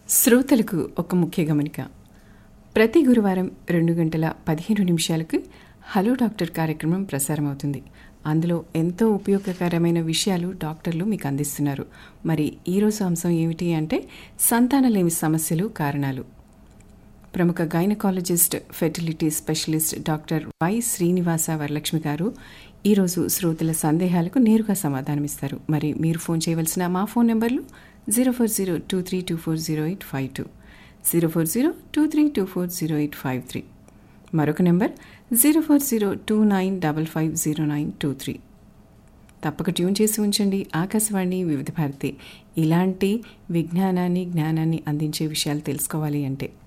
శ్రోతలకు ఒక ముఖ్య గమనిక ప్రతి గురువారం రెండు గంటల పదిహేను నిమిషాలకు హలో డాక్టర్ కార్యక్రమం ప్రసారమవుతుంది అందులో ఎంతో ఉపయోగకరమైన విషయాలు డాక్టర్లు మీకు అందిస్తున్నారు మరి ఈరోజు అంశం ఏమిటి అంటే సంతానలేమి సమస్యలు కారణాలు ప్రముఖ gynaecologist fertility specialist doctor Y Srinivasa Varalakshmi garu ఈరోజు శ్రోతల సందేహాలకు నేరుగా సమాధానమిస్తారు మరి మీరు ఫోన్ చేయవలసిన మా ఫోన్ నెంబర్లు zero four zero two three two four zero eight five two zero four zero two three two four zero eight five three మరొక number zero four zero two nine double five zero nine two three తప్పక tune చేసి ఉంచండి ఆకాశవాణి వివిధ భారతి ఇలాంటి విజ్ఞానాన్ని జ్ఞానాన్ని అందించే విషయాలు తెలుసుకోవాలి అంటే